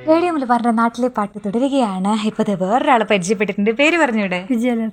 Radio മലബാറിന്റെ നാട്ടിലെ പാട്ട് തുടരുകയാണ് ഇപ്പൊ ദേ വേറൊരാളെ പരിചയപ്പെട്ടിട്ടുണ്ട് പേര് പറഞ്ഞൂടെ വിജയലത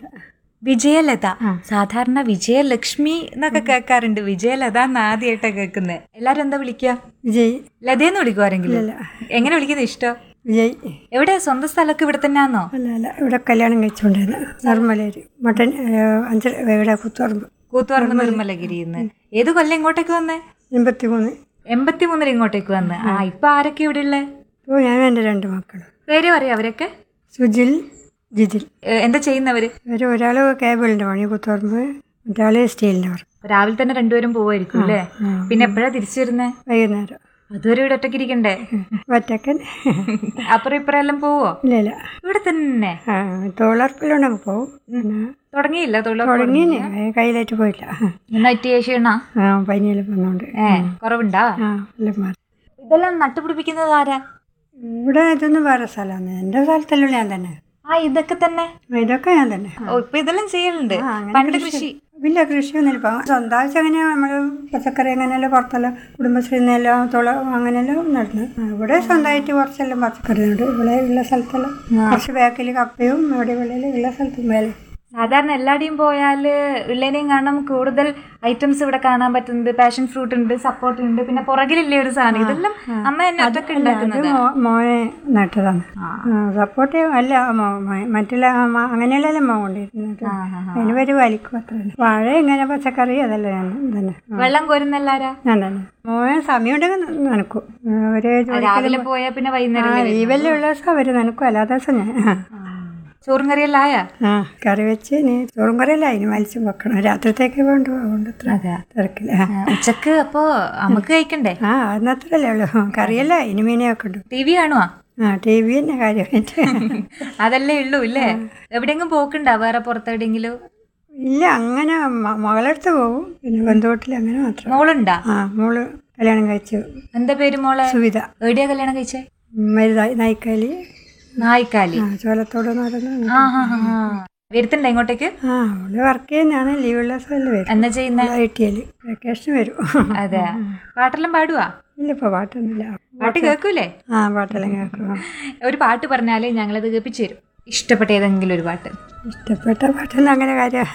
വിജയലത സാധാരണ വിജയലക്ഷ്മി എന്നൊക്കെ കേൾക്കാറുണ്ട് വിജയലത എന്ന് ആദ്യമായിട്ടാ കേൾക്കുന്നത് എല്ലാരും എന്താ വിളിക്കുക വിജയ് ലതയെന്ന് വിളിക്കും ആരെങ്കിലും എങ്ങനെ വിളിക്കുന്നത് ഇഷ്ടം വിജയ് എവിടെ സ്വന്തം സ്ഥലമൊക്കെ ഇവിടെ തന്നെയാണോ അല്ല അല്ല ഇവിടെ കല്യാണം കഴിച്ചുകൊണ്ടിരുന്നത് നിർമ്മലയിൽ മട്ടൻ അഞ്ചര ഇവിടെ കുത്തുറമ്പ് കൂത്തുപറമ്പ് നിർമ്മലഗിരിന്ന് ഏത് കൊല്ലം ഇങ്ങോട്ടേക്ക് വന്നേ എൺപത്തി മൂന്ന് എൺപത്തിമൂന്നിൽ ഇങ്ങോട്ടേക്ക് വന്ന് ആ ഇപ്പൊ ആരൊക്കെ ഇവിടെ ഉള്ളേ ഇപ്പോൾ ഞാനും എൻ്റെ രണ്ട് മക്കളും പേര് പറയാം അവരൊക്കെ സുജിൽ ജിതിൽ ഏ, എന്താ ചെയ്യുന്നവര് ഇവർ ഒരാൾ കേബിളിൻ്റെ പണി കുത്തുറമ്പ് മറ്റാൾ സ്റ്റീലിൻ്റെ വർക്ക് രാവിലെ തന്നെ രണ്ടുപേരും പോവായിരിക്കും അല്ലേ പിന്നെ എപ്പോഴാ തിരിച്ചു വരുന്നേ വൈകുന്നേരം അതുവരെ ഇവിടെ ഒറ്റയ്ക്ക് ഇരിക്കണ്ടേ ഒറ്റക്കൻ അപ്പുറം ഇപ്പുറം എല്ലാം പോവോ ഇല്ല ഇല്ല ഇവിടെ തന്നെ ആ തൊഴിലുറപ്പിലുണ്ടെങ്കിൽ പോവും പിന്നെ തുടങ്ങിയില്ല തൊഴിലുറപ്പ് തുടങ്ങിനെ കയ്യിലേറ്റ് പോയില്ല എന്നാ ഒറ്റ ക്ഷീണ ആ പനിയിൽ വന്നുകൊണ്ട് ഏ കുറവുണ്ടാ ആ എല്ലാം മാറി ഇതെല്ലാം നട്ടുപിടിപ്പിക്കുന്നത് ആരാ ഇവിടെ ഇതൊന്നും വേറെ സ്ഥലമാണ് എൻ്റെ സ്ഥലത്തല്ല ഞാൻ തന്നെ ആ ഇതൊക്കെ തന്നെ ഇതൊക്കെ ഞാൻ തന്നെ ഓ ഇപ്പൊ ഇതെല്ലാം ചെയ്യലുണ്ട് ആ, അങ്ങനെ പണ്ട് കൃഷി ഇല്ല കൃഷിയൊന്നും ഇപ്പം സ്വന്തമായിട്ട് അങ്ങനെ നമ്മൾ പച്ചക്കറി അങ്ങനെയല്ല പുറത്തെല്ലാം കുടുംബശ്രീ നിന്നെല്ലാം തുള അങ്ങനെയെല്ലാം നടന്നു ആ, ഇവിടെ സ്വന്തമായിട്ട് കുറച്ചെല്ലാം പച്ചക്കറി ഉണ്ട് ഇവിടെ ഉള്ള സ്ഥലത്തെല്ലാം കുറച്ച് ബാക്കിൽ കപ്പയും ഇവിടെ വെള്ളയിൽ ഉള്ള സ്ഥലത്തും മേലെ സാധാരണ എല്ലാടെയും പോയാല് ഉള്ളതിനെയും കാണാം കൂടുതൽ ഐറ്റംസ് ഇവിടെ കാണാൻ പറ്റുന്നത് പാഷൻ ഫ്രൂട്ട് ഉണ്ട് സപ്പോർട്ട് ഉണ്ട് പിന്നെ പുറകിലില്ലേ ഒരു സാധനം ഇതെല്ലാം അമ്മ തന്നെ ഒറ്റക്ക് അത് ഉണ്ടാക്കുന്നത് മോ- മോനെ നട്ടതാണ് സപ്പോർട്ട് അല്ല മോ- മോ- മറ്റുള്ള മ- അങ്ങനെയല്ലല്ലോ മോൻ കൊണ്ടിരുന്നത് അതിന് പേര് വലിക്കും അത്ര വാഴ ഇങ്ങനെ പച്ചക്കറി അതല്ല ഞാൻ തന്നെ ആ, വെള്ളം കോരുന്ന എല്ലാരാ ഞാൻ തന്നെ മോനെ സമയമുണ്ടെങ്കിൽ നനക്കും ഒരു രാവിലെ പോയാ പിന്നെ വൈകുന്നേരം ഈ വെല്ലുള്ള ദിവസം അവർ നനക്കും അല്ലാത്ത ദിവസം ഞാൻ ആ. ചോറും കറിയെല്ലാം ആയാ ആ കറി വെച്ച് ഇനി ചോറും കറിയല്ല അതിന് മത്സ്യം വെക്കണം രാത്രിത്തേക്ക് വേണ്ട അതുകൊണ്ട് അത്ര അതെ തിരക്കില്ല ആ, ഉച്ചക്ക് അപ്പോ നമുക്ക് കഴിക്കണ്ടേ ആ അതിനത്രല്ലേ ഉള്ളൂ കറിയല്ല ഇനി മീനെ വെക്കണ്ടു ടി വി കാണുവാ ആ ടി വി തന്നെ കാര്യമായിട്ട് അതല്ലേ ഉള്ളൂ ഇല്ലേ എവിടെയെങ്കിലും പോക്കുണ്ടാ വേറെ പുറത്തെവിടെയെങ്കിലും ഇല്ല അങ്ങനെ മ- മകളടുത്ത് പോകും പിന്നെ ബന്ധുവീട്ടിൽ അങ്ങനെ മാത്രം മോളുണ്ടാ ആ മോള് കല്യാണം കഴിച്ചു എന്താ പേര് മോളെ സുവിധ എവിടെയാ കല്യാണം കഴിച്ചേ മരുതായി നായിക്കാലി നായിക്കാലി ആ ചോലത്തോട് നടന്ന് ആ ഹാ ഹാ വരുത്തുണ്ടോ ഇങ്ങോട്ടേക്ക് ആ അവള് വർക്ക് ചെയ്യുന്നതാണ് ലീവുള്ള സ്ഥലം വരും എന്നാ ചെയ്യുന്നേ ഐ ടി എൽ വെക്കേഷൻ വരും അതെ പാട്ടെല്ലാം പാടുവാ ഇല്ല ഇപ്പൊ പാട്ടൊന്നുമില്ല പാട്ട് കേൾക്കൂലേ ആ പാട്ടെല്ലാം കേൾക്കും ഒരു പാട്ട് പറഞ്ഞാലേ ഞങ്ങളത് കേൾപ്പിച്ചു തരും ഇഷ്ടപ്പെട്ട ഏതെങ്കിലും ഒരു പാട്ട് ഇഷ്ടപ്പെട്ട പാട്ടൊന്നും അങ്ങനെ കാര്യം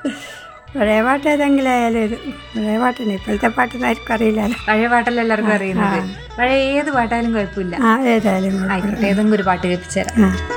പഴയ പാട്ട് ഏതെങ്കിലും ആയാലും ഇത് പഴയ പാട്ടിന് ഇപ്പോഴത്തെ പാട്ടൊന്നും ആർക്കും അറിയില്ലല്ലോ പഴയ പാട്ടല്ല എല്ലാവർക്കും അറിയുന്നത് പഴയ ഏത് പാട്ടായാലും കുഴപ്പമില്ല ആ ഏതായാലും ആയിക്കോട്ടെ ഏതെങ്കിലും ഒരു പാട്ട് കേൾപ്പിച്ചു തരാം ആ